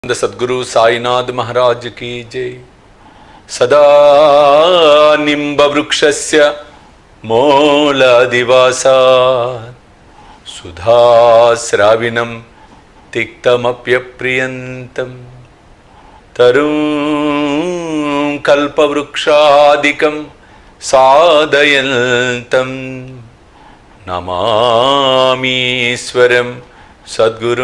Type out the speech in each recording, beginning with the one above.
The Sadguru Sainath Maharaj కీ జై సదా నింబవృక్షస్య మూలాదివాసా సుధాశ్రావిణం తిక్తమప్యప్రియంతం తరుం కల్పవృక్షాదికం సాదయంతం నమామీశ్వరం సద్గురు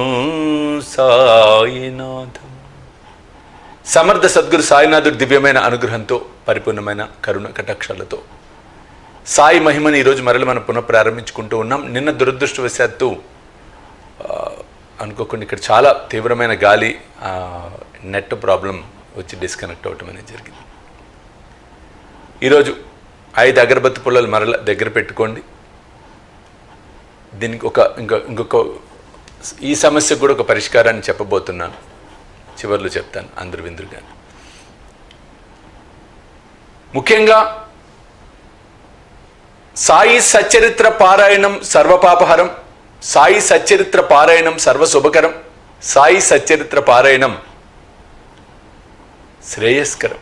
సాయినాథం సమర్థ సద్గురు సాయినాథుడి దివ్యమైన అనుగ్రహంతో పరిపూర్ణమైన కరుణ కటాక్షాలతో సాయి మహిమని ఈరోజు మరల మనం పునః ప్రారంభించుకుంటూ ఉన్నాం నిన్న దురదృష్టవశాత్తు ఆ, అనుకోకుండా ఇక్కడ చాలా తీవ్రమైన గాలి ఆ, నెట్ ప్రాబ్లం వచ్చి డిస్కనెక్ట్ అవ్వటం అనేది జరిగింది ఈరోజు ఐదు అగరబత్తి పుల్లలు మరల దగ్గర పెట్టుకోండి దీనికి ఒక ఇంకో ఇంకొక ఈ సమస్యకు కూడా ఒక పరిష్కారాన్ని చెప్పబోతున్నాను చివర్లో చెప్తాను అందరు విందురుగా ముఖ్యంగా సాయి సచ్చరిత్ర పారాయణం సర్వపాపహరం సాయి సచ్చరిత్ర పారాయణం సర్వశుభకరం సాయి సచ్చరిత్ర పారాయణం శ్రేయస్కరం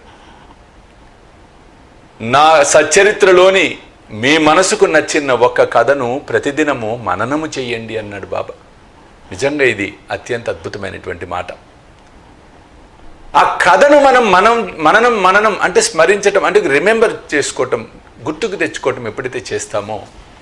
నా సచ్చరిత్రలోని మీ మనసుకు నచ్చిన ఒక్క కథను ప్రతిదినము మననము చెయ్యండి అన్నాడు బాబా నిజంగా ఇది అత్యంత అద్భుతమైనటువంటి మాట ఆ కథను మనం మనం మననం మననం అంటే స్మరించటం అంటే రిమెంబర్ చేసుకోవటం గుర్తుకు తెచ్చుకోవటం ఎప్పుడైతే చేస్తామో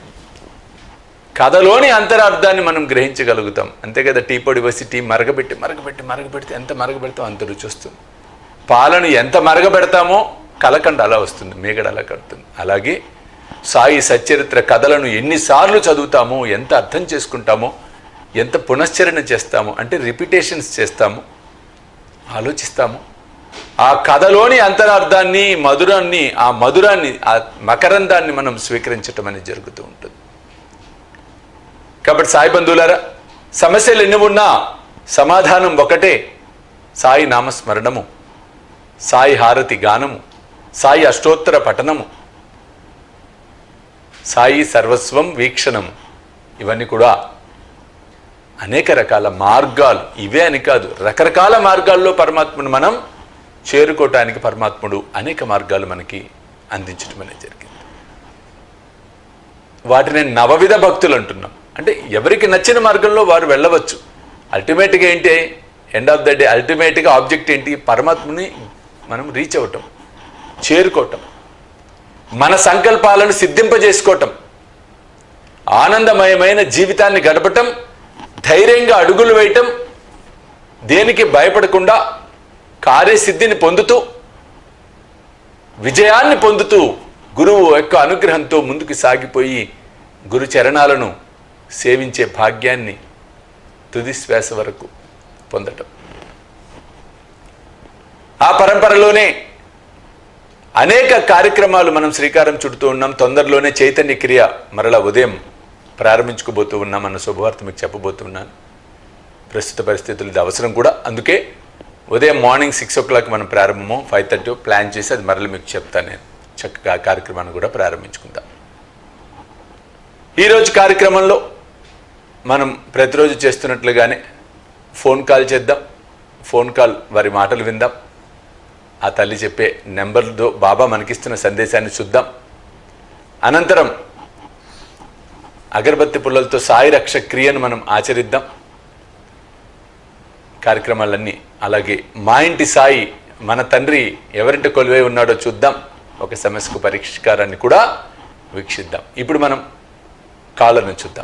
కథలోని అంతరార్థాన్ని మనం గ్రహించగలుగుతాం అంతే కదా టీ పొడి వసి టీ మరగబెట్టి మరగబెట్టి మరగబెడితే ఎంత మరగబెడతాం అంత రుచి వస్తుంది పాలను ఎంత మరగబెడతామో కలకండ అలా వస్తుంది మేగడ అలా కడుతుంది అలాగే సాయి సచ్చరిత్ర కథలను ఎన్నిసార్లు చదువుతామో ఎంత అర్థం చేసుకుంటామో ఎంత పునశ్చరణ చేస్తామో అంటే రిపిటేషన్స్ చేస్తామో ఆలోచిస్తాము ఆ కథలోని అంతరార్థాన్ని మధురాన్ని ఆ మధురాన్ని ఆ మకరందాన్ని మనం స్వీకరించటం అనేది జరుగుతూ ఉంటుంది కాబట్టి సాయి బంధువులారా సమస్యలు ఎన్ని ఉన్నా సమాధానం ఒకటే సాయి నామస్మరణము సాయి హారతి గానము సాయి అష్టోత్తర పఠనము సాయి సర్వస్వం వీక్షణము ఇవన్నీ కూడా అనేక రకాల మార్గాలు ఇవే అని కాదు రకరకాల మార్గాల్లో పరమాత్మను మనం చేరుకోవటానికి పరమాత్ముడు అనేక మార్గాలు మనకి అందించడం అనేది జరిగింది వాటిని నవవిధ భక్తులు అంటున్నాం అంటే ఎవరికి నచ్చిన మార్గంలో వారు వెళ్ళవచ్చు అల్టిమేట్గా ఏంటి ఎండ్ ఆఫ్ ద డే అల్టిమేట్గా ఆబ్జెక్ట్ ఏంటి పరమాత్ముని మనం రీచ్ అవ్వటం చేరుకోవటం మన సంకల్పాలను సిద్ధింపజేసుకోవటం ఆనందమయమైన జీవితాన్ని గడపటం ధైర్యంగా అడుగులు వేయటం దేనికి భయపడకుండా కార్యసిద్ధిని పొందుతూ విజయాన్ని పొందుతూ గురువు యొక్క అనుగ్రహంతో ముందుకు సాగిపోయి గురు చరణాలను సేవించే భాగ్యాన్ని తుది శ్వాస వరకు పొందటం ఆ పరంపరలోనే అనేక కార్యక్రమాలు మనం శ్రీకారం చుడుతూ ఉన్నాం తొందరలోనే చైతన్య క్రియ మరల ఉదయం ప్రారంభించుకోబోతూ ఉన్నాం అన్న శుభవార్త మీకు చెప్పబోతున్నాను ప్రస్తుత పరిస్థితులు ఇది అవసరం కూడా అందుకే ఉదయం మార్నింగ్ సిక్స్ ఓ క్లాక్ మనం ప్రారంభము ఫైవ్ థర్టీ ప్లాన్ చేసి అది మరల మీకు చెప్తాను నేను చక్కగా ఆ కార్యక్రమాన్ని కూడా ప్రారంభించుకుందాం ఈరోజు కార్యక్రమంలో మనం ప్రతిరోజు చేస్తున్నట్లుగానే ఫోన్ కాల్ చేద్దాం ఫోన్ కాల్ వారి మాటలు విందాం ఆ తల్లి చెప్పే నెంబర్తో బాబా మనకిస్తున్న సందేశాన్ని చూద్దాం అనంతరం అగరబత్తి పుల్లలతో సాయి రక్ష క్రియను మనం ఆచరిద్దాం కార్యక్రమాలన్నీ అలాగే మా ఇంటి సాయి మన తండ్రి ఎవరింట కొలువై ఉన్నాడో చూద్దాం ఒక సమస్యకు పరిష్కారాన్ని కూడా వీక్షిద్దాం ఇప్పుడు మనం కాలర్ను చూద్దాం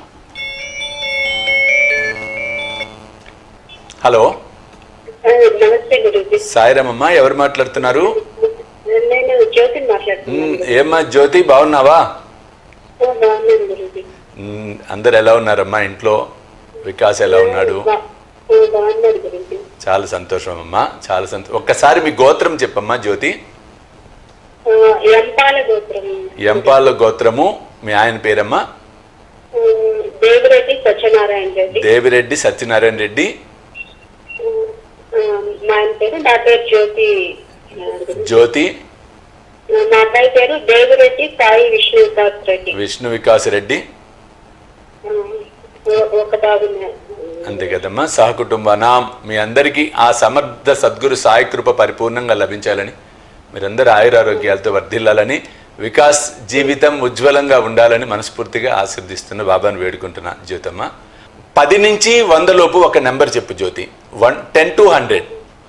హలో ఆ, నమస్తే గురుజీ సాయిరామమ్మ ఎవరు మాట్లాడుతున్నారు నేను జ్యోతిని మాట్లాడుతున్నాను మ్, ఏమ్మా జ్యోతి బాగున్నావా ఆ, బాగున్నాను గురుజీ మ్, అందరు ఎలా ఉన్నారమ్మా ఇంట్లో వికాస్ ఎలా ఉన్నాడు బా- ఆ, బాగున్నాను గురుజీ చాలా సంతోషం అమ్మా చాలా సంతో ఒక్కసారి మీ గోత్రం చెప్పమ్మా జ్యోతి ఆ, ఎంపాల గోత్రం ఎంపాల గోత్రము మీ ఆయన పేరమ్మా ఆ, దేవిరెడ్డి సత్యనారాయణ రెడ్డి దేవిరెడ్డి సత్యనారాయణ రెడ్డి ఆ, ఆ, మా ఆయన పేరు నా పేరు జ్యోతి ఆ, గురూజీ. జ్యోతి ఆ, మా అబ్బాయి పేరు దేవిరెడ్డి సాయి విష్ణు వికాస్ రెడ్డి విష్ణు వికాస్ రెడ్డి ఆ, ఓ- ఒక బాబు అంతే కదమ్మా సహకుటుంబనాం మీ అందరికీ ఆ సమర్థ సద్గురు సాయి కృప పరిపూర్ణంగా లభించాలని మీరందరూ ఆయురారోగ్యాలతో వర్ధిల్లాలని వికాస్ జీవితం ఉజ్వలంగా ఉండాలని మనస్ఫూర్తిగా ఆశీర్దిస్తున్న బాబాను వేడుకుంటున్నా జ్యోతమ్మ పది నుంచి వంద లోపు ఒక నెంబర్ చెప్పు Jyothi one ten two hundred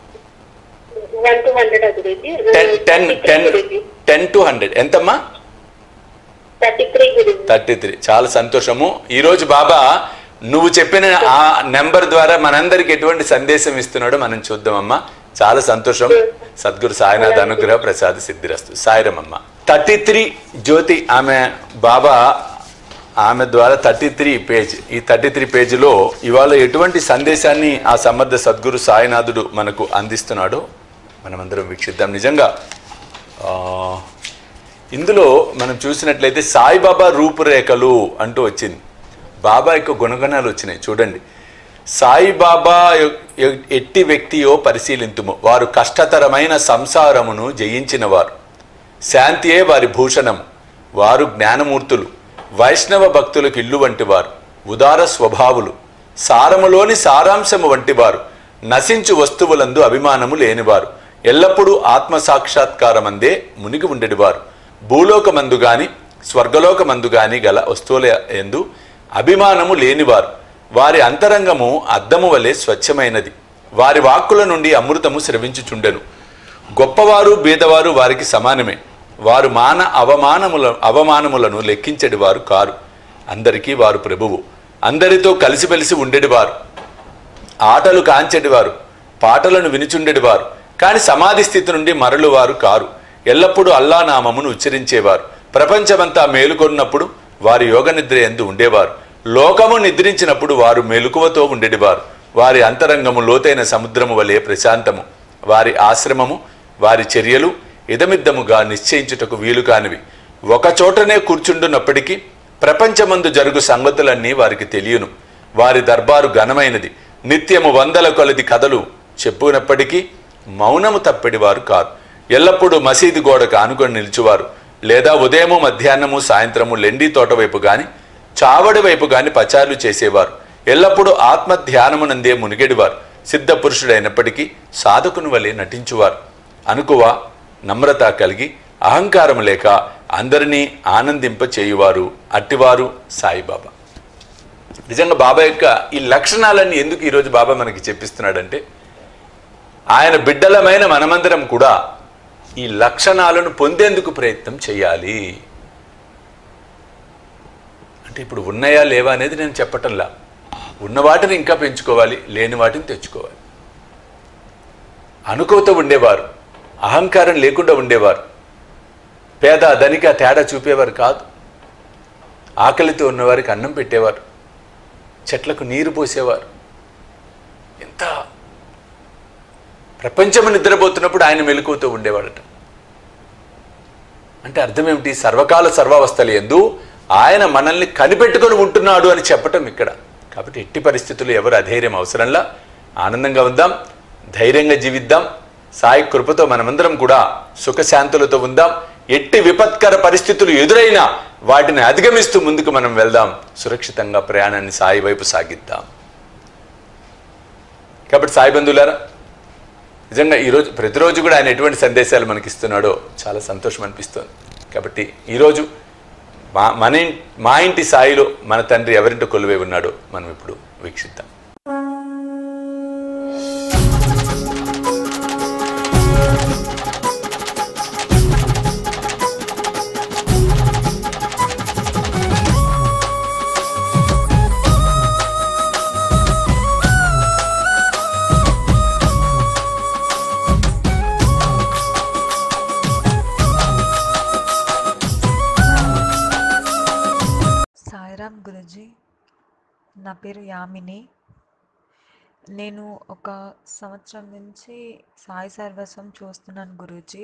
one two hundred గురించి ten ten ten ten two hundred ఎంతమ్మా థర్టీ త్రీ గురించి థర్టీ త్రీ చాలా సంతోషము ఈరోజు బాబా నువ్వు చెప్పిన ఆ నెంబర్ ద్వారా మనందరికి ఎటువంటి సందేశం ఇస్తున్నాడో మనం చూద్దామమ్మా చాలా సంతోషం సద్గురు సాయినాథ్ అనుగ్రహ ప్రసాద్ సిద్ధిరస్తు సాయిరమమ్మ థర్టీ త్రీ జ్యోతి ఆమె బాబా ఆమె ద్వారా థర్టీ త్రీ పేజ్ ఈ థర్టీ త్రీ పేజీలో ఇవాళ ఎటువంటి సందేశాన్ని ఆ సమర్థ సద్గురు సాయినాథుడు మనకు అందిస్తున్నాడో మనమందరం వీక్షిద్దాం నిజంగా ఆ, ఇందులో మనం చూసినట్లయితే సాయిబాబా రూపురేఖలు అంటూ వచ్చింది బాబా యొక్క గుణగణాలు వచ్చినాయి చూడండి సాయిబాబా యొ- యొ- ఎట్టి వ్యక్తియో పరిశీలింతుము వారు కష్టతరమైన సంసారమును జయించిన వారు శాంతియే వారి భూషణం వారు జ్ఞానమూర్తులు వైష్ణవ భక్తులకు ఇల్లు వంటివారు ఉదార స్వభావులు సారములోని సారాంశము వంటివారు నశించు వస్తువులందు అభిమానము లేనివారు ఎల్లప్పుడూ ఆత్మ సాక్షాత్కారమందే మునిగి ఉండేటివారు భూలోకమందు గాని స్వర్గలోకమందు గాని గల వస్తువుల ఎందు అభిమానము లేనివారు వారి అంతరంగము అద్దము వలె స్వచ్ఛమైనది వారి వాక్కుల నుండి అమృతము స్రవించుచుండెను గొప్పవారు బీదవారు వారికి సమానమే వారు మాన అవమానముల అవమానములను లెక్కించడి వారు కారు అందరికీ వారు ప్రభువు అందరితో కలిసిమెలిసి ఉండేటివారు ఆటలు కాంచెడివారు పాటలను వినుచుండెడివారు కాని సమాధి స్థితి నుండి మరలువారు కారు ఎల్లప్పుడూ అల్లా నామమును ఉచ్చరించేవారు ప్రపంచమంతా మేలుకొన్నప్పుడు వారి యోగ నిద్ర ఎందు ఉండేవారు లోకము నిద్రించినప్పుడు వారు మెలకువతో ఉండేటివారు వారి అంతరంగము లోతైన సముద్రము వలె ప్రశాంతము వారి ఆశ్రమము వారి చర్యలు ఇదమిద్దముగా నిశ్చయించుటకు వీలు కానివి ఒక చోటనే కూర్చుండున్నప్పటికీ ప్రపంచమందు జరుగు సంగతులన్నీ వారికి తెలియను వారి దర్బారు ఘనమైనది నిత్యము వందల కొలది కథలు చెప్పునప్పటికీ మౌనము తప్పెడివారు కారు ఎల్లప్పుడూ మసీదు గోడకు ఆనుకొని నిలిచువారు లేదా ఉదయము మధ్యాహ్నము సాయంత్రము లెండి తోట వైపు గాని చావడి వైపు గాని పచారులు చేసేవారు ఎల్లప్పుడూ ఆత్మ ధ్యానమునందే మునిగెడివారు సిద్ధ పురుషుడైనప్పటికీ సాధకుని వలె నటించువారు అనుకువ నమ్రత కలిగి అహంకారం లేక అందరినీ ఆనందింప చేయువారు అట్టివారు సాయిబాబా నిజంగా బాబా యొక్క ఈ లక్షణాలన్నీ ఎందుకు ఈరోజు బాబా మనకి చెప్పిస్తున్నాడంటే ఆయన బిడ్డలమైన మనమందరం కూడా ఈ లక్షణాలను పొందేందుకు ప్రయత్నం చేయాలి అంటే ఇప్పుడు ఉన్నాయా లేవా అనేది నేను చెప్పటంలా ఉన్న వాటిని ఇంకా పెంచుకోవాలి లేని వాటిని తెచ్చుకోవాలి అనుకోతో ఉండేవారు అహంకారం లేకుండా ఉండేవారు పేద ధనిక తేడా చూపేవారు కాదు ఆకలితో ఉన్నవారికి అన్నం పెట్టేవారు చెట్లకు నీరు పోసేవారు ఎంత ప్రపంచము నిద్రపోతున్నప్పుడు ఆయన మెలకువతో ఉండేవాడట అంటే అర్థం ఏమిటి సర్వకాల సర్వావస్థలు ఎందు ఆయన మనల్ని కనిపెట్టుకొని ఉంటున్నాడు అని చెప్పటం ఇక్కడ కాబట్టి ఎట్టి పరిస్థితులు ఎవరు అధైర్యం అవసరంలా ఆనందంగా ఉందాం ధైర్యంగా జీవిద్దాం సాయి కృపతో మనమందరం కూడా సుఖశాంతులతో ఉందాం ఎట్టి విపత్కర పరిస్థితులు ఎదురైనా వాటిని అధిగమిస్తూ ముందుకు మనం వెళ్దాం సురక్షితంగా ప్రయాణాన్ని సాయి వైపు సాగిద్దాం కాబట్టి సాయి బంధువులారా నిజంగా ఈరోజు ప్రతిరోజు కూడా ఆయన ఎటువంటి సందేశాలు మనకి ఇస్తున్నాడో చాలా సంతోషం అనిపిస్తుంది కాబట్టి ఈరోజు మా మన ఇన్- మా ఇంటి సాయిలో మన తండ్రి ఎవరింటో కొలువై ఉన్నాడో మనం ఇప్పుడు వీక్షిద్దాం సాయిరామ్ గురుజీ నా పేరు యామిని నేను ఒక సంవత్సరం నుంచి సాయి సర్వస్వం చూస్తున్నాను గురూజీ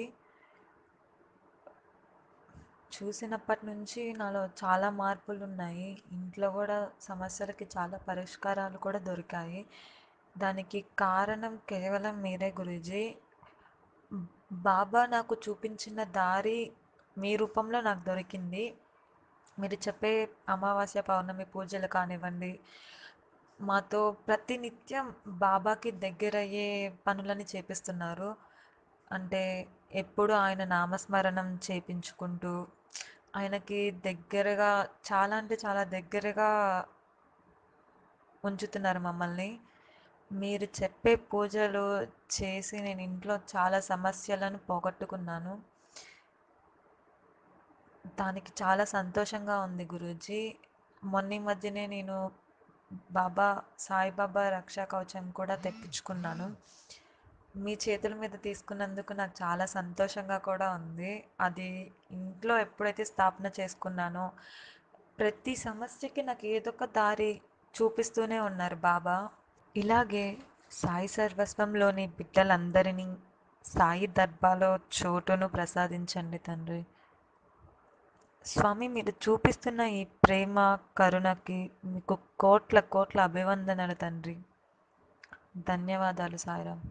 చూసినప్పటి నుంచి నాలో చాలా మార్పులు ఉన్నాయి ఇంట్లో కూడా సమస్యలకి చాలా పరిష్కారాలు కూడా దొరికాయి దానికి కారణం కేవలం మీరే గురూజీ బాబా నాకు చూపించిన దారి మీ రూపంలో నాకు దొరికింది మీరు చెప్పే అమావాస్య పౌర్ణమి పూజలు కానివ్వండి మాతో ప్రతినిత్యం బాబాకి దగ్గరయ్యే పనులని చేపిస్తున్నారు అంటే ఎప్పుడు ఆయన నామస్మరణం చేపించుకుంటూ ఆయనకి దగ్గరగా చాలా అంటే చాలా దగ్గరగా ఉంచుతున్నారు మమ్మల్ని మీరు చెప్పే పూజలు చేసి నేను ఇంట్లో చాలా సమస్యలను పోగొట్టుకున్నాను దానికి చాలా సంతోషంగా ఉంది గురూజీ మొన్న ఈ మధ్యనే నేను బాబా సాయిబాబా రక్షా కవచం కూడా తెప్పించుకున్నాను మీ చేతుల మీద తీసుకున్నందుకు నాకు చాలా సంతోషంగా కూడా ఉంది అది ఇంట్లో ఎప్పుడైతే స్థాపన చేసుకున్నానో ప్రతి సమస్యకి నాకు ఏదో ఒక దారి చూపిస్తూనే ఉన్నారు బాబా ఇలాగే సాయి సర్వస్వంలోని బిడ్డలందరినీ సాయి దర్బాలో చోటును ప్రసాదించండి తండ్రి స్వామి మీరు చూపిస్తున్న ఈ ప్రేమ కరుణకి మీకు కోట్ల కోట్ల అభివందనలు తండ్రి ధన్యవాదాలు సాయిరామ్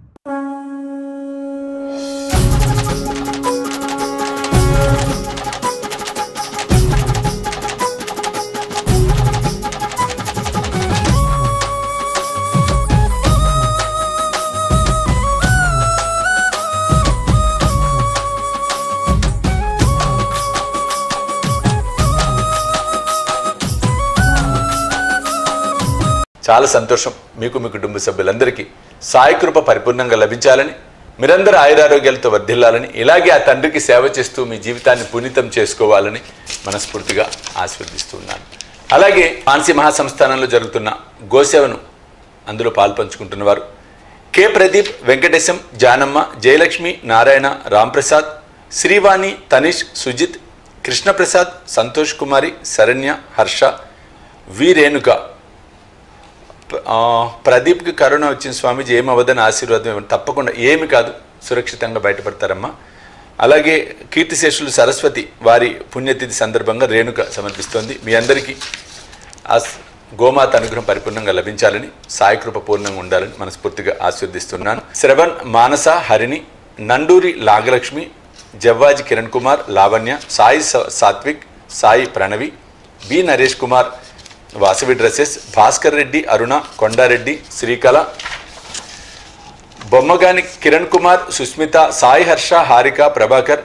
చాలా సంతోషం మీకు మీ కుటుంబ సభ్యులందరికీ సాయి కృప పరిపూర్ణంగా లభించాలని మీరందరూ ఆయురారోగ్యాలతో వర్ధిల్లాలని ఇలాగే ఆ తండ్రికి సేవ చేస్తూ మీ జీవితాన్ని పునీతం చేసుకోవాలని మనస్ఫూర్తిగా ఆశీర్దిస్తున్నాను అలాగే మానసి మహాసంస్థానంలో జరుగుతున్న గోసేవను అందులో పాల్పంచుకుంటున్నవారు కె ప్రదీప్ వెంకటేశం జానమ్మ జయలక్ష్మి నారాయణ రాంప్రసాద్ శ్రీవాణి తనిష్ సుజిత్ కృష్ణప్రసాద్ సంతోష్ కుమారి శరణ్య హర్ష వి రేణుక ఆ, ప్రదీప్కి కరోనా వచ్చిన స్వామీజీ ఏమవ్వదని ఆశీర్వాదం ఇవ్వండి తప్పకుండా ఏమి కాదు సురక్షితంగా బయటపడతారమ్మా అలాగే కీర్తిశేషులు సరస్వతి వారి పుణ్యతిథి సందర్భంగా రేణుక సమర్పిస్తోంది మీ అందరికీ ఆ స- గోమాత అనుగ్రహం పరిపూర్ణంగా లభించాలని సాయికృప పూర్ణంగా ఉండాలని మనస్ఫూర్తిగా ఆశీర్దిస్తున్నాను శ్రవణ్ మానస హరిణి నండూరి నాగలక్ష్మి జవ్వాజి కిరణ్ కుమార్ లావణ్య సాయి స- సాత్విక్ సాయి ప్రణవి బి నరేష్ కుమార్ వాసవి డ్రెస్సెస్ భాస్కర్ రెడ్డి అరుణ కొండారెడ్డి శ్రీకళ బొమ్మగాని కిరణ్ కుమార్ సుస్మిత సాయి హర్ష హారిక ప్రభాకర్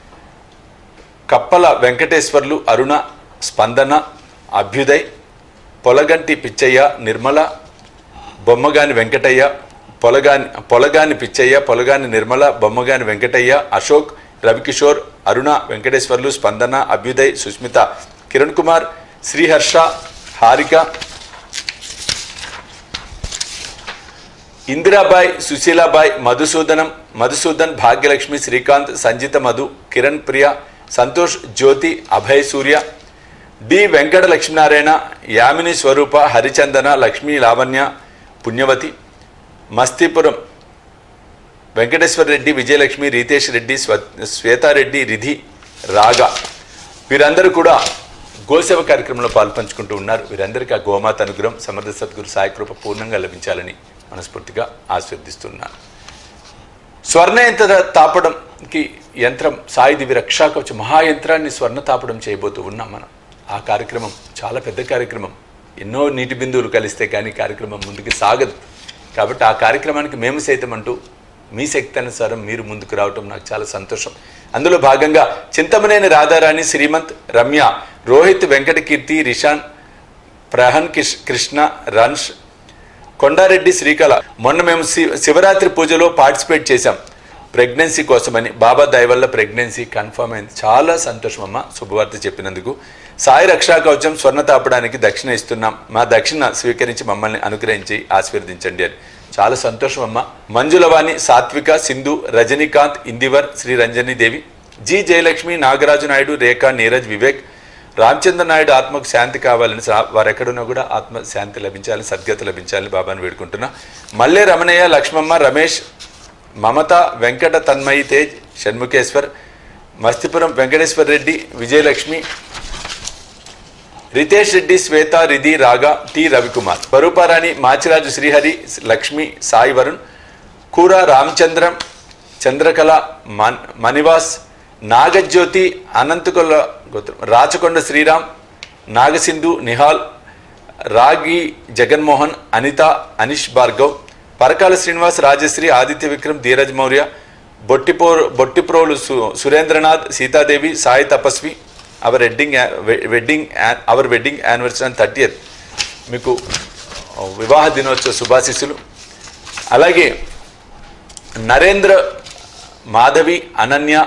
కప్పల వెంకటేశ్వర్లు అరుణ స్పందన అభ్యుదయ్ పొలగంటి పిచ్చయ్య నిర్మల బొమ్మగాని వెంకటయ్య పొలగాని పొలగాని పిచ్చయ్య పొలగాని నిర్మల బొమ్మగాని వెంకటయ్య అశోక్ రవికిషోర్ అరుణ వెంకటేశ్వర్లు స్పందన అభ్యుదయ్ సుస్మిత కిరణ్ కుమార్ శ్రీహర్ష హారిక ఇందిరాబాయ్ సుశీలాబాయ్ మధుసూదనం మధుసూదన్ భాగ్యలక్ష్మి శ్రీకాంత్ సంజిత మధు కిరణ్ ప్రియ సంతోష్ జ్యోతి అభయ్ సూర్య డి వెంకట లక్ష్మీనారాయణ యామిని స్వరూప హరిచందన లక్ష్మీ లావణ్య పుణ్యవతి మస్తీపురం వెంకటేశ్వర రెడ్డి విజయలక్ష్మి రీతేష్ రెడ్డి స్వ శ్వేతారెడ్డి రిధి రాగా వీరందరూ కూడా గోసేవ కార్యక్రమంలో పాల్పంచుకుంటూ ఉన్నారు వీరందరికీ ఆ గోమాత అనుగ్రహం సమర్థ సద్గురు సాయికృప పూర్ణంగా లభించాలని మనస్ఫూర్తిగా ఆశీర్దిస్తున్నాను స్వర్ణ యంత్ర తాపడంకి యంత్రం సాయి దివి రక్షా కవచ మహాయంత్రాన్ని స్వర్ణ తాపడం చేయబోతూ ఉన్నాం మనం ఆ కార్యక్రమం చాలా పెద్ద కార్యక్రమం ఎన్నో నీటి బిందువులు కలిస్తే కానీ కార్యక్రమం ముందుకు సాగదు కాబట్టి ఆ కార్యక్రమానికి మేము సైతం అంటూ మీ శక్తి అనుసారం మీరు ముందుకు రావటం నాకు చాలా సంతోషం అందులో భాగంగా చింతమనేని రాధారాణి శ్రీమంత్ రమ్య రోహిత్ వెంకటకీర్తి రిషాన్ ప్రహన్ కిష్ కృష్ణ రన్ష్ కొండారెడ్డి శ్రీకళ మొన్న మేము శి- శివరాత్రి పూజలో పార్టిసిపేట్ చేశాం ప్రెగ్నెన్సీ కోసమని బాబా దయ వల్ల ప్రెగ్నెన్సీ కన్ఫర్మ్ అయింది చాలా సంతోషం అమ్మ శుభవార్త చెప్పినందుకు సాయి రక్షా కవచం స్వర్ణ తాపడానికి దక్షిణ ఇస్తున్నాం మా దక్షిణ స్వీకరించి మమ్మల్ని అనుగ్రహించి ఆశీర్వదించండి అని చాలా సంతోషం అమ్మ మంజులవాణి సాత్విక సింధు రజనీకాంత్ ఇందివర్ శ్రీ రంజని దేవి జి జయలక్ష్మి నాగరాజు నాయుడు రేఖా నీరజ్ వివేక్ రామచంద్ర నాయుడు ఆత్మకు శాంతి కావాలని సా- వారు ఎక్కడున్నా కూడా ఆత్మ శాంతి లభించాలి సద్గతి లభించాలని బాబాని వేడుకుంటున్నా మల్లె రమణయ్య లక్ష్మమ్మ రమేష్ మమత వెంకట తన్మయి తేజ్ షణ్ముఖేశ్వర్ మస్తిపురం వెంకటేశ్వర్ రెడ్డి విజయలక్ష్మి రితేష్ రెడ్డి శ్వేత రిధి రాగా టి రవికుమార్ స్వరూపారాణి మాచిరాజు శ్రీహరి లక్ష్మి సాయి వరుణ్ కూర రామచంద్రం చంద్రకళ మన్ మణివాస్ నాగజ్యోతి అనంతకొల్ల గోత్రం రాచకొండ శ్రీరామ్ నాగసింధు నిహాల్ రాగి జగన్మోహన్ అనిత అనీష్ భార్గవ్ పరకాల శ్రీనివాస్ రాజశ్రీ ఆదిత్య విక్రమ్ ధీరజ్ మౌర్య బొట్టిపో బొట్టిప్రోలు సు Surendranath Sitadevi Sai Tapasvi our wedding wedding our wedding anniversary and thirtieth మీకు వివాహ దినోత్సవ శుభాశీస్సులు అలాగే Narendra Madhavi Ananya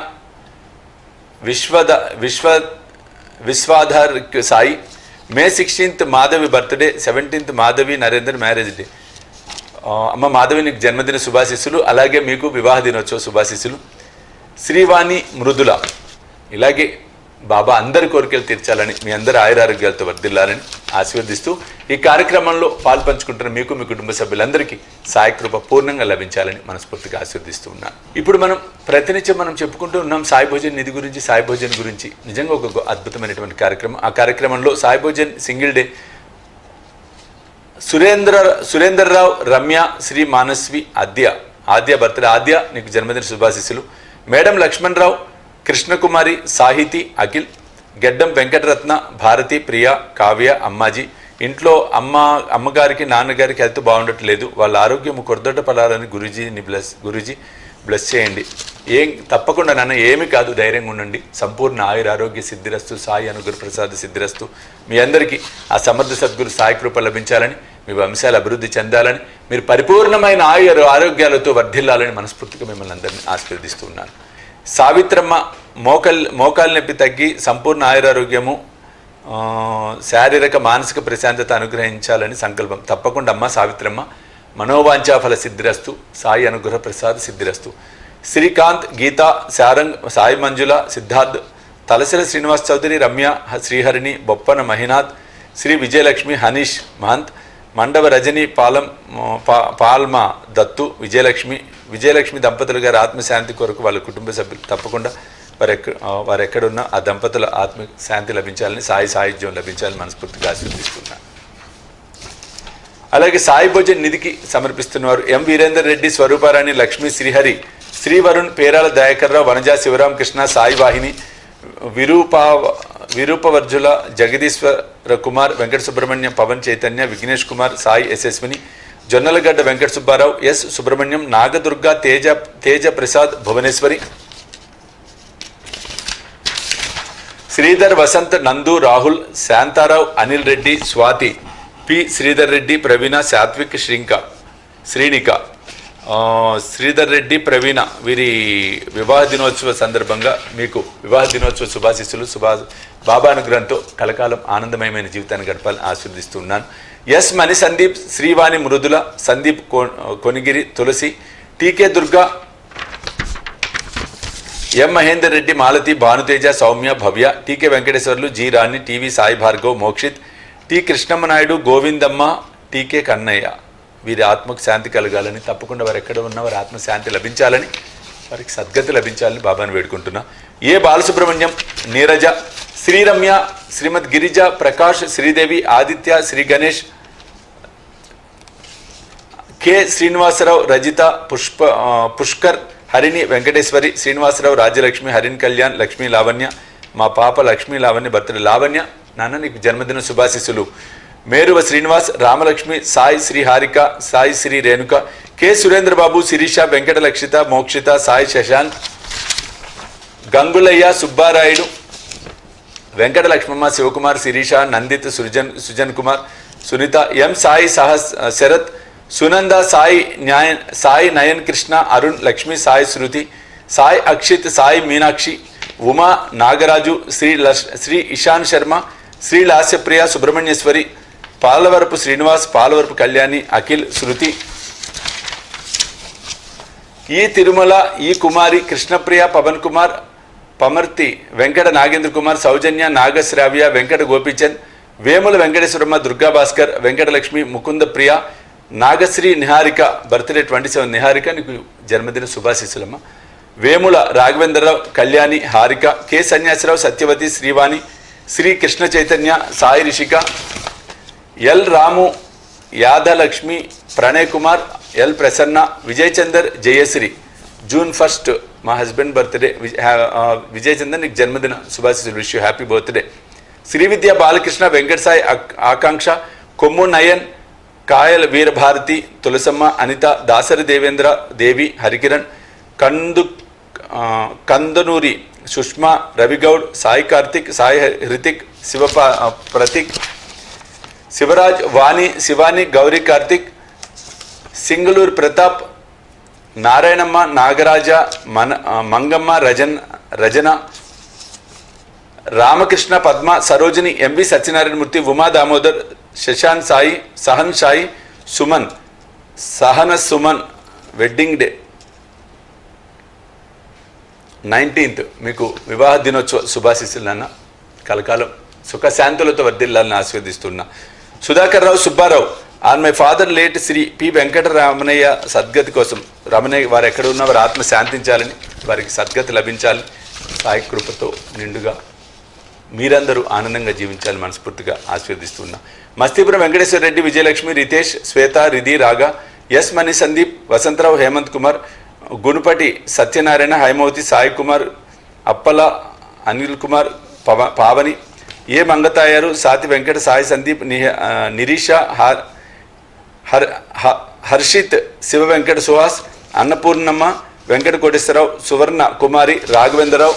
Vishwada Vishwa Vishwadhar Sai May sixteenth Madhavi birthday seventeenth Madhavi Narender marriage day ఆ, అమ్మ మాధవి నీకు జన్మదిన శుభాశీస్సులు అలాగే మీకు వివాహ దినోత్సవ శుభాశీస్సులు శ్రీవాణి మృదుల ఇలాగే బాబా అందరి కోరికలు తీర్చాలని మీ అందరి ఆయురారోగ్యాలతో వర్ధిల్లాలని ఆశీర్వదిస్తూ ఈ కార్యక్రమంలో పాల్పంచుకుంటున్న మీకు మీ కుటుంబ సభ్యులందరికీ సాయి కృప పూర్ణంగా లభించాలని మనస్ఫూర్తిగా ఆశీర్దిస్తూ ఉన్నాను ఇప్పుడు మనం ప్రతినిత్యం మనం చెప్పుకుంటూ ఉన్నాం సాయి భోజన్ నిధి గురించి సాయి భోజన్ గురించి నిజంగా ఒక గొ- అద్భుతమైనటువంటి కార్యక్రమం ఆ కార్యక్రమంలో Sai Bhojan single day Surendra Surendrarao Ramya Sri Manasvi Aadya Aadya birthday Aadya నీకు జన్మదిన శుభాశీస్సులు మేడం లక్ష్మణ్ రావు కృష్ణకుమారి సాహితి అఖిల్ గెడ్డం వెంకటరత్న భారతి ప్రియ కావ్య అమ్మాజీ ఇంట్లో అమ్మ అమ్మగారికి నాన్నగారికి హెల్త్ బాగుండట్లేదు వాళ్ళ ఆరోగ్యం కొరదొడ్డ పడాలని గురూజీని బ్లెస్ గురూజీ బ్లెస్ చేయండి ఏం తప్పకుండా నాన్న ఏమి కాదు ధైర్యంగా ఉండండి సంపూర్ణ ఆయుర ఆరోగ్య సిద్ధిరస్తు సాయి అనుగ్రహ ప్రసాద సిద్ధిరస్తు మీ అందరికీ ఆ సమర్థ సద్గురు సాయి కృప లభించాలని మీ వంశాలు అభివృద్ధి చెందాలని మీరు పరిపూర్ణమైన ఆయుర ఆరోగ్యాలతో వర్ధిల్లాలని మనస్ఫూర్తిగా మిమ్మల్ని అందరినీ ఆశీర్వదిస్తూ ఉన్నాను సావిత్రమ్మ మోకల్ మోకాలు నొప్పి తగ్గి సంపూర్ణ ఆయురారోగ్యము ఆ, శారీరక మానసిక ప్రశాంతత అనుగ్రహించాలని సంకల్పం తప్పకుండా అమ్మ సావిత్రమ్మ మనోవాంఛాఫల సిద్ధిరస్తు సాయి అనుగ్రహ ప్రసాద్ సిద్ధిరస్తు శ్రీకాంత్ గీత శారంగ్ సాయి మంజుల సిద్ధార్థ్ తలసిల శ్రీనివాస్ చౌదరి రమ్య హ- శ్రీహరిణి బొప్పన మహినాథ్ శ్రీ విజయలక్ష్మి హనీష్ మహంత్ మండవ రజని పాలం పా- పాల్మ దత్తు విజయలక్ష్మి విజయలక్ష్మి దంపతులు గారి ఆత్మశాంతి కొరకు వాళ్ళ కుటుంబ సభ్యులు తప్పకుండా వారు ఎక్క ఆ, వారు ఎక్కడున్నా ఆ దంపతుల ఆత్మ శాంతి లభించాలని సాయి సాహిత్యం లభించాలని మనస్ఫూర్తిగా ఆశీర్దిస్తున్నాను అలాగే సాయి భోజన్ నిధికి సమర్పిస్తున్నవారు M Virender Reddy Swarooparani Lakshmi Srihari Sri Varun Perala Dayakarrao Vanaja Sivaramakrishna Sai Vahini Virupa Virupavarjula Jagadishwara Kumar Venkata Subrahmanyam Pavan Chaitanya Vignesh Kumar Sai Yashaswini Jonnalagadda Venkata Subbarao S Subrahmanyam Nagadurga Teja Teja Prasad Bhuvaneshwari Sridhar Vasant Nandu Rahul Shantarao Anil Reddy Swathi P Sridhar Reddy Praveena Satvik శ్రీంక శ్రీనిక ఆ, శ్రీధర్ రెడ్డి ప్రవీణ వీరి వివాహ దినోత్సవ సందర్భంగా మీకు వివాహ దినోత్సవ శుభాశిస్సులు శుభా బాబా అనుగ్రహంతో కలకాలం ఆనందమయమైన జీవితాన్ని గడపాలని ఆశీర్దిస్తున్నాను ఎస్ మణి సందీప్ శ్రీవాణి మృదుల సందీప్ కొ- Konigiri Tulasi TK Durga M Mahender Reddy Malathi Bhanuteja Soumya Bhavya TK Venkateswarlu G Rani TV Sai Bhargav Mokshith T Krishnamma Naidu Govindamma TK Kannaiah వీరి ఆత్మకు శాంతి కలగాలని తప్పకుండా వారు ఎక్కడ ఉన్నా వారి ఆత్మ శాంతి లభించాలని వారికి సద్గతి లభించాలని బాబాను వేడుకుంటున్నా ఏ బాలసుబ్రహ్మణ్యం నీరజ శ్రీరమ్య శ్రీమద్ గిరిజ ప్రకాష్ శ్రీదేవి ఆదిత్య శ్రీ గణేష్ కె శ్రీనివాసరావు రజిత పుష్ప ఆ, పుష్కర్ హరిణి వెంకటేశ్వరి శ్రీనివాసరావు రాజ్యలక్ష్మి హరిణ్ కళ్యాణ్ లక్ష్మీ లావణ్య మా పాప లక్ష్మీ లావణ్య బర్త్డే లావణ్య నాన్న నీకు జన్మదిన శుభాశిస్సులు మేరువ శ్రీనివాస్ రామలక్ష్మి సాయి శ్రీ హారిక సాయి శ్రీ రేణుక కె సురేంద్రబాబు శిరీష వెంకట లక్షిత మోక్షిత సాయి శశాంక్ గంగులయ్య సుబ్బారాయుడు వెంకట లక్ష్మమ్మ శివకుమార్ శిరీష నందిత్ సృజన్ సుజన్ కుమార్ సునీత ఎం సాయి సహస్ శరత్ సునంద సాయి న్యాయ సాయి నయన్ కృష్ణ అరుణ్ లక్ష్మి సాయి శృతి సాయి అక్షిత్ సాయి మీనాక్షి ఉమా నాగరాజు శ్రీ లష్ శ్రీ ఇషాన్ శర్మ శ్రీ లాస్యప్రియ సుబ్రహ్మణ్యేశ్వరి పాలవరపు శ్రీనివాస్ పాలవరపు కళ్యాణి అఖిల్ శృతి ఈ తిరుమల ఈ కుమారి Krishnapriya Pavan Kumar Pamarthi Venkata Nagendra Kumar Soujanya Nagasravya Venkata Gopichand Vemula Venkateswaramma Durga Bhaskar Venkatalakshmi Mukunda Priya Nagasri Niharika birthday twenty seven Niharika నీకు జన్మదిన శుభాశీస్సులమ్మ Vemula Raghavendrarao Kalyani Harika K Sanyasirao Satyavathi Srivani Sri Krishna Chaitanya Sai Rishika L Ramu Yadalakshmi Pranay Kumar L Prasanna Vijay Chander Jayasri June first మా హస్బెండ్ బర్త్డే విజయ్ చందర్ నీకు జన్మదిన శుభాశీస్సులు wish happy birthday Sri Vidya Balakrishna Venkata Sai ఆక్- ఆకాంక్ష కొమ్ము నయన్ కాయల వీరభారతి తులసమ్మ అనిత దాసరి దేవేంద్ర దేవి హరికిరణ్ కందు ఆ, కందనూరి సుష్మా రవిగౌడ్ సాయి కార్తిక్ సాయి హృతిక్ శివ ప్రతీక్ శివరాజ్ వాణి శివాని గౌరీ కార్తిక్ సింగళూరు ప్రతాప్ నారాయణమ్మ నాగరాజ మన ఆ, Mangamma Rajan Rajana Ramakrishna Padma Sarojini M V Satyanarayanamurthy Uma Damodar Shashanth Sai Sahan Sai Suman Sahana Suman wedding day nineteenth మీకు వివాహ దినోత్సవ శుభాశిస్సులు నాన్న కలకాలం సుఖశాంతులతో వర్ధిల్లాలని ఆస్వాదిస్తున్నా Sudhakar Rao Subbarao on my father late Sri P Venkataramanaiah సద్గతి కోసం రమణయ్య వారు ఎక్కడ ఉన్నా వారి ఆత్మ శాంతించాలని వారికి సద్గతి లభించాలని సాయి కృపతో నిండుగా మీరందరూ ఆనందంగా జీవించాలని మనస్ఫూర్తిగా ఆశీర్దిస్తున్నా మస్తీపురం వెంకటేశ్వర రెడ్డి విజయలక్ష్మి రితేష్ శ్వేత రిధి రాగా ఎస్ మణి సందీప్ వసంతరావు హేమంత్ కుమార్ గునుపటి సత్యనారాయణ హైమవతి సాయి కుమార్ అప్పల అనిల్ కుమార్ పవ పావని ఏ మంగతాయారు సాతి వెంకట సాయి సందీప్ నిహ ఆ, నిరీష హార్ హర్ హ- హర్షిత్ శివ వెంకట సుహాస్ అన్నపూర్ణమ్మ వెంకట కోటేశ్వరరావు సువర్ణ కుమారి రాఘవేంద్రరావు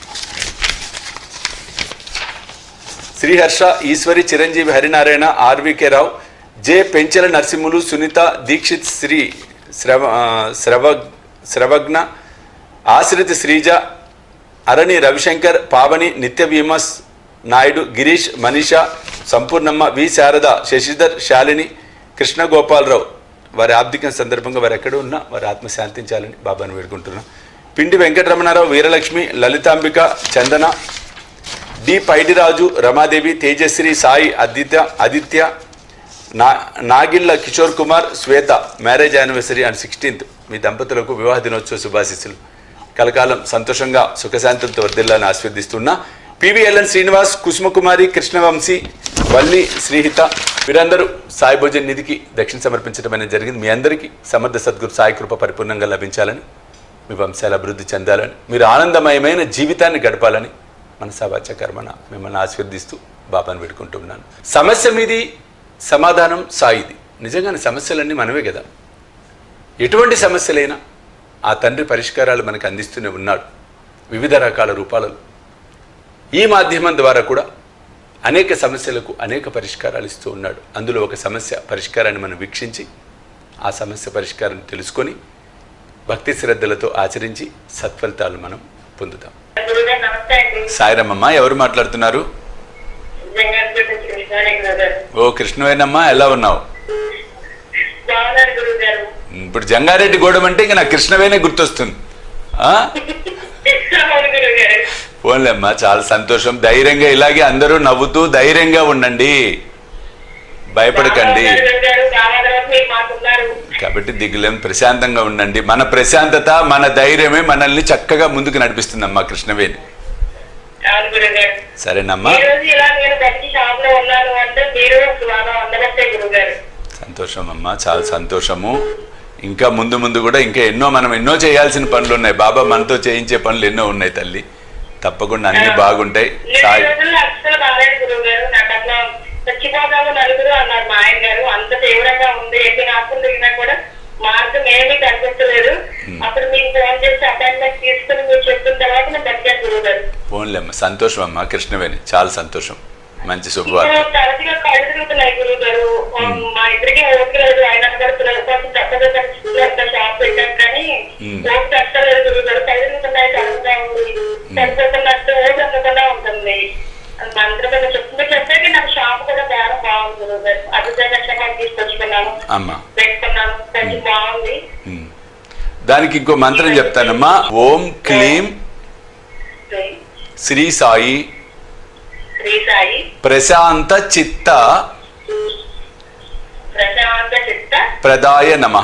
శ్రీహర్ష ఈశ్వరి చిరంజీవి హరినారాయణ ఆర్వికే రావు జె పెంచెల నరసింహులు సునీత దీక్షిత్ శ్రీ శ్రవ ఆ, శ్రవ శ్రవజ్ఞ ఆశ్రిత శ్రీజ అరణి రవిశంకర్ పావని నిత్య విమస్ నాయుడు గిరీష్ మనీష సంపూర్ణమ్మ వి శారద శశిధర్ శాలిని కృష్ణ గోపాలరావు వారి ఆబ్దికం సందర్భంగా వారు ఎక్కడ ఉన్నా వారి ఆత్మ శాంతించాలని బాబాను వేడుకుంటున్నాం పిండి వెంకటరమణారావు వీరలక్ష్మి లలితాంబిక చందన డి పైడిరాజు రమాదేవి తేజశ్రీ సాయి ఆదిత్య ఆదిత్య నా Nagilla Kishore Kumar Shweta marriage anniversary and sixteenth మీ దంపతులకు వివాహ దినోత్సవ శుభాశీస్సులు కలకాలం సంతోషంగా సుఖశాంతులతో వర్ధిల్లాలని ఆస్వాదిస్తున్నా పివిఎల్ఎన్ శ్రీనివాస్ కుసుమకుమారి కృష్ణవంశీ వల్లి శ్రీహిత వీరందరూ సాయి భోజన్ నిధికి దక్షిణ సమర్పించడం అనేది జరిగింది మీ అందరికీ సమర్థ సద్గురు సాయి కృప పరిపూర్ణంగా లభించాలని మీ వంశాల అభివృద్ధి చెందాలని మీరు ఆనందమయమైన జీవితాన్ని గడపాలని మనసావాచ కర్మన మిమ్మల్ని ఆశీర్దిస్తూ బాబాను పెట్టుకుంటున్నాను సమస్య మీది సమాధానం సాయిది నిజంగానే సమస్యలన్నీ మనవే కదా ఎటువంటి సమస్యలైనా ఆ తండ్రి పరిష్కారాలు మనకు అందిస్తూనే ఉన్నాడు వివిధ రకాల రూపాలలో ఈ మాధ్యమం ద్వారా కూడా అనేక సమస్యలకు అనేక పరిష్కారాలు ఇస్తూ ఉన్నాడు అందులో ఒక సమస్య పరిష్కారాన్ని మనం వీక్షించి ఆ సమస్య పరిష్కారాన్ని తెలుసుకొని భక్తి శ్రద్ధలతో ఆచరించి సత్ఫలితాలు మనం పొందుతాం గురుగారు నమస్తే అండి సాయిరమ్మమ్మ ఎవరు మాట్లాడుతున్నారు జంగారెడ్డి నుంచి కృష్ణానే గురుగారు ఓ కృష్ణవేనమ్మ ఎలా ఉన్నావు బాగున్నారు గురుగారు ఇప్పుడు జంగారెడ్డి గూడెం అంటే ఇంకా నాకు కృష్ణవేనే గుర్తొస్తుంది ఆ? అవును గురుగారు పోన్లేమ్మా చాలా సంతోషం ధైర్యంగా ఇలాగే అందరూ నవ్వుతూ ధైర్యంగా ఉండండి భయపడకండి బాగున్నారు గురుగారు చాలా రోజు మీరు మాకున్నారు కాబట్టి దిగులేం ప్రశాంతంగా ఉండండి మన ప్రశాంతత మన ధైర్యమే మనల్ని చక్కగా ముందుకు నడిపిస్తుందమ్మా కృష్ణవేణి అవును గురుగారు సరేనమ్మా ఈ రోజు ఇలా నేను బయట షాప్ లో ఉన్నాను అంటే మీరు బాగా అందగట్టే గురుగారు సంతోషం అమ్మా చాలా సంతోషము ఇంకా ముందు ముందు కూడా ఇంకా ఎన్నో మనం ఎన్నో చేయాల్సిన పనులు ఉన్నాయి బాబా మనతో చేయించే పనులు ఎన్నో ఉన్నాయి తల్లి తప్పకుండా అన్ని బాగుంటాయి నేను ఈ సాయి రోజుల్లో అస్సలు బాగాలేదు గురుగారు నాకు అట్లా చచ్చిపోతాము నలుగురు అన్నారు మా ఆయన గారు అంత తీవ్రంగా ఉంది ఎన్ని ఆకులు దిగినా కూడా మార్గం ఏమీ కనిపించలేదు అప్పుడు మీకు ఫోన్ చేసి అపాయింట్మెంట్ తీసుకుని మీరు చెప్పిన తర్వాత నేను బతికాను గురుగారు పోన్లేమ్మా సంతోషం అమ్మా కృష్ణవేణి చాలా సంతోషం మంచి శుభవార్త ఇప్పుడు తరచుగా కళ్ళు తిరుగుతున్నాయి గురువు గారు మా ఇద్దరికి ఓపిక లేదు ఆయన కూడా పిల్లల కోసం చక్కగా కనిపిస్తున్నారు షాప్ పెట్టారు కానీ మ్మ్. ఓపిక కష్టలేదు గురువు గారు కళ్ళు తిరుగుతున్నాయి తరచుగా ఉంది చనిపోతున్నట్టు ఓపిక అందకుండా ఉంటుంది మంత్రం మీద చెప్తుంది చెప్పాక నాకు షాప్ కూడా బేరం బాగుంది గురువు గారు అభిషేక కష్టకాలు తీసుకొచ్చుకున్నాను అమ్మా పెట్టుకున్నాను కొంచెం బాగుంది ఉమ్. దానికి ఇంకో మంత్రం చెప్తానమ్మా ఓం క్లీం శ్రీ సాయి శ్రీ సాయి ప్రశాంత చిత్త ప్రశాంత చిత్త ప్రదాయ నమ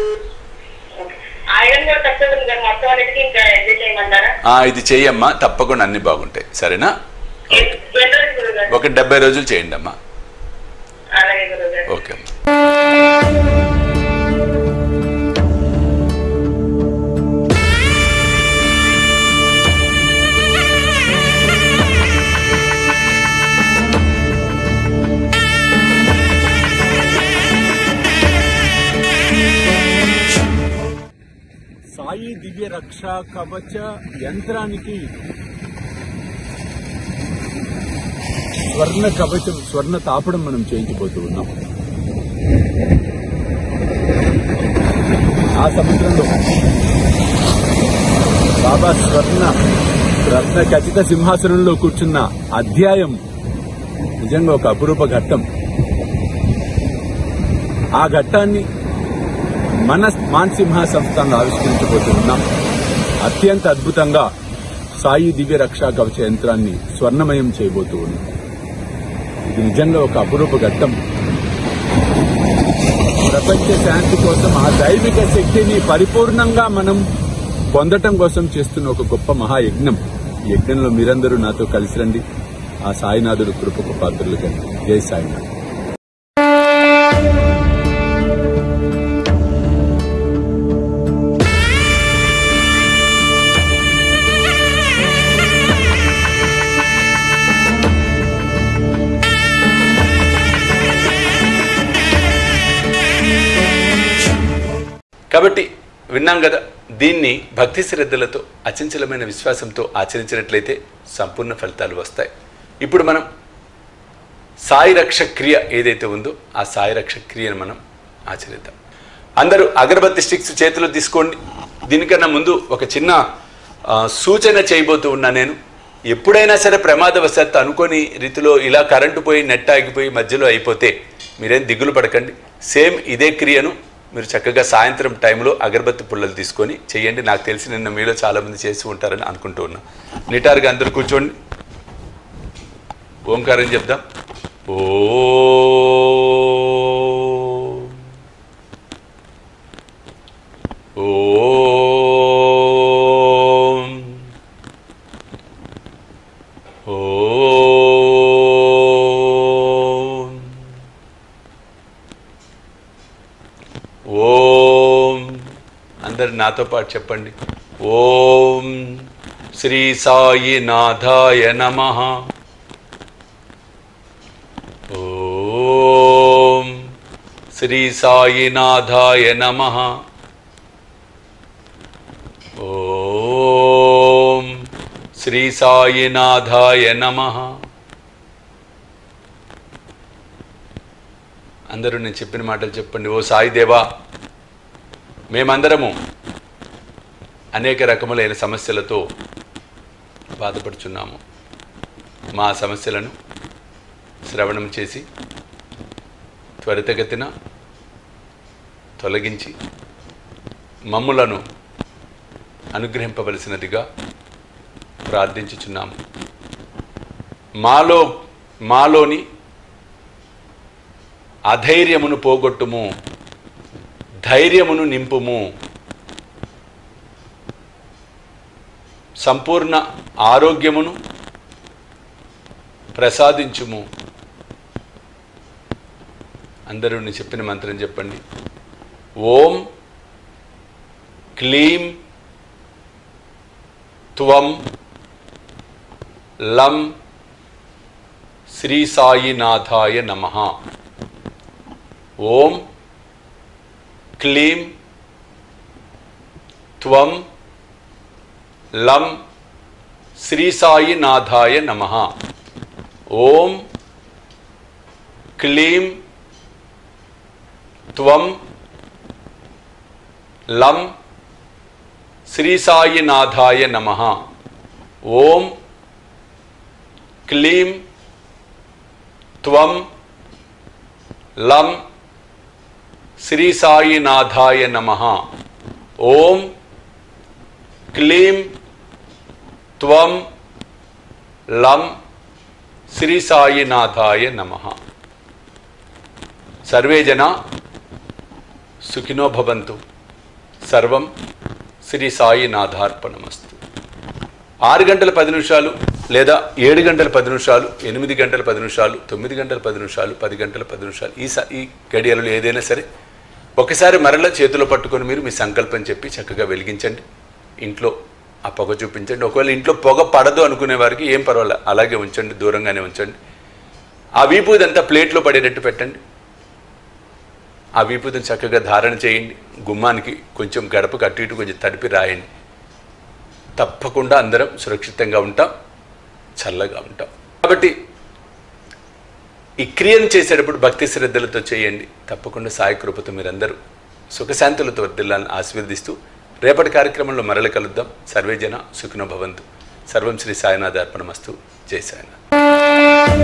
ఆయన కూడా తక్కువ ఉంది గారు మొత్తం అన్నిటికీ ఇంకా ఎంజాయ్ చేయమంటారా ఇది చెయ్యమ్మా తప్పకుండా అన్ని బాగుంటాయి సరేనా ఎన్ని ఎన్ని రోజులు గురువు గారు ఒక డెబ్బై రోజులు చేయండి అమ్మా అలాగే గురువు గారు ఓకే అమ్మా సాయి దివ్య రక్ష కవచ యంత్రానికి స్వర్ణ కవచం స్వర్ణ తాపడం మనం చేయించబోతూ ఉన్నాం ఆ సముద్రంలో బాబా స్వర్ణ రత్న ఖచ్చిత సింహాసనంలో కూర్చున్న అధ్యాయం నిజంగా ఒక అపురూప ఘట్టం ఆ ఘట్టాన్ని మన మాన్సింహ సంస్థను ఆవిష్కరించబోతున్నాం అత్యంత అద్భుతంగా సాయి దివ్య రక్షా కవచ యంత్రాన్ని స్వర్ణమయం చేయబోతూ ఉన్నాం ఇది నిజంగా ఒక అపురూప ఘట్టం ప్రపంచ శాంతి కోసం ఆ దైవిక శక్తిని పరిపూర్ణంగా మనం పొందటం కోసం చేస్తున్న ఒక గొప్ప మహాయజ్ఞం ఈ యజ్ఞంలో మీరందరూ నాతో కలిసి రండి ఆ సాయినాథుడు కృపకు పాత్రలు కండి జై సాయినాథ్ కాబట్టి విన్నాం కదా దీన్ని భక్తి శ్రద్ధలతో అచంచలమైన విశ్వాసంతో ఆచరించినట్లయితే సంపూర్ణ ఫలితాలు వస్తాయి ఇప్పుడు మనం సాయి రక్ష క్రియ ఏదైతే ఉందో ఆ సాయి రక్ష క్రియను మనం ఆచరిద్దాం అందరూ అగరబత్తి స్టిక్స్ చేతిలో తీసుకోండి దీనికన్నా ముందు ఒక చిన్న ఆ, సూచన చేయబోతూ ఉన్నా నేను ఎప్పుడైనా సరే ప్రమాదవశాత్తు అనుకోని రీతిలో ఇలా కరెంటు పోయి నెట్ ఆగిపోయి మధ్యలో అయిపోతే మీరేం దిగులు పడకండి సేమ్ ఇదే క్రియను మీరు చక్కగా సాయంత్రం టైంలో అగరబత్తి పుల్లలు తీసుకొని చేయండి నాకు తెలిసి నిన్న మీలో చాలామంది చేసి ఉంటారని అనుకుంటూ ఉన్నా నిటారుగా అందరూ కూర్చోండి ఓంకారం చెప్దాం ఓ ఓం ఓం ఓం అందరు నాతో పాటు చెప్పండి ఓం శ్రీ సాయి నాథాయ నమ ఓం శ్రీ సాయినాథాయ నమ ఓం శ్రీ సాయినాథాయ నమ అందరూ నేను చెప్పిన మాటలు చెప్పండి ఓ సాయి దేవా మేమందరము అనేక రకములైన సమస్యలతో బాధపడుచున్నాము మా సమస్యలను శ్రవణం చేసి త్వరితగతిన తొలగించి మమ్ములను అనుగ్రహింపవలసినదిగా ప్రార్థించుచున్నాము మాలో మాలోని అధైర్యమును పోగొట్టుము ధైర్యమును నింపుము సంపూర్ణ ఆరోగ్యమును ప్రసాదించుము అందరూ నేను చెప్పిన మంత్రం చెప్పండి ఓం క్లీం త్వం లం శ్రీ సాయినాథాయ నమ ఓం క్లీం త్వం లం శ్రీ సాయినాథాయ నమ ఓం క్లీం త్వం లం శ్రీ సాయినాథాయ నమ ఓం క్లీం త్వం లం శ్రీ సాయినాథాయ నమ ఓం క్లీం త్వం లం శ్రీ సాయినాథాయ నమ సర్వే జన సుఖినో భవంతు సర్వం శ్రీ సాయినాథార్పణమస్తు ఆరు గంటల పది నిమిషాలు లేదా ఏడు గంటల పది నిమిషాలు ఎనిమిది గంటల పది నిమిషాలు తొమ్మిది గంటల పది నిమిషాలు పది గంటల పది నిమిషాలు ఈ స ఈ గడియలలో ఏదైనా సరే ఒకసారి మరలా చేతిలో పట్టుకొని మీరు మీ సంకల్పం చెప్పి చక్కగా వెలిగించండి ఇంట్లో ఆ పొగ చూపించండి ఒకవేళ ఇంట్లో పొగ పడదు అనుకునే వారికి ఏం పర్వాలేదు అలాగే ఉంచండి దూరంగానే ఉంచండి ఆ వీపు ఇదంతా ప్లేట్లో పడేటట్టు పెట్టండి ఆ విభూతిని చక్కగా ధారణ చేయండి గుమ్మానికి కొంచెం గడపకు అటు ఇటు కొంచెం తడిపి రాయండి తప్పకుండా అందరం సురక్షితంగా ఉంటాం చల్లగా ఉంటాం కాబట్టి ఈ క్రియను చేసేటప్పుడు భక్తి శ్రద్ధలతో చేయండి తప్పకుండా సాయి కృపతో మీరందరూ సుఖశాంతులతో వర్దిల్లాలని ఆశీర్వదిస్తూ రేపటి కార్యక్రమంలో మరల కలుద్దాం సర్వేజన సుఖినో భవంతు సర్వం శ్రీ సాయినాథ్ అర్పణమస్తు జై సాయినాథ్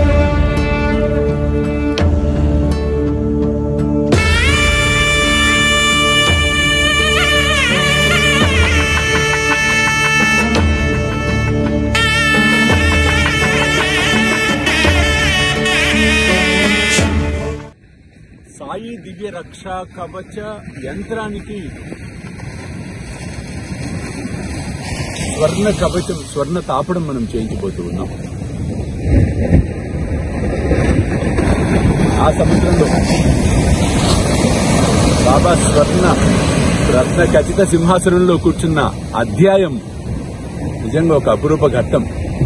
సాయి దివ్య రక్షా కవచ యంత్రానికి స్వర్ణ కవచం స్వర్ణ తాపడం మనం చేయించబోతూ ఉన్నాం ఆ సముద్రంలో బాబా స్వర్ణ రత్న ఖచ్చిత సింహాసనంలో కూర్చున్న అధ్యాయం నిజంగా ఒక అపురూప ఘట్టం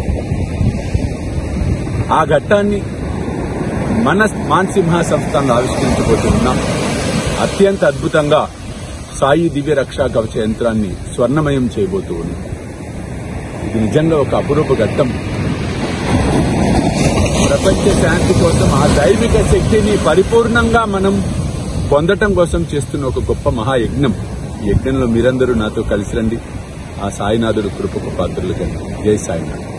ఆ ఘట్టాన్ని మన మాన్సింహ సంస్థను ఆవిష్కరించబోతున్నాం అత్యంత అద్భుతంగా సాయి దివ్య రక్షా కవచ యంత్రాన్ని స్వర్ణమయం చేయబోతూ ఉన్నాం ఇది నిజంగా ఒక అపురూప ఘట్టం ప్రపంచ శాంతి కోసం ఆ దైవిక శక్తిని పరిపూర్ణంగా మనం పొందటం కోసం చేస్తున్న ఒక గొప్ప మహాయజ్ఞం ఈ యజ్ఞంలో మీరందరూ నాతో కలిసి రండి ఆ సాయినాథుడు కృపకు పాత్రలు కండి జై సాయినాథ్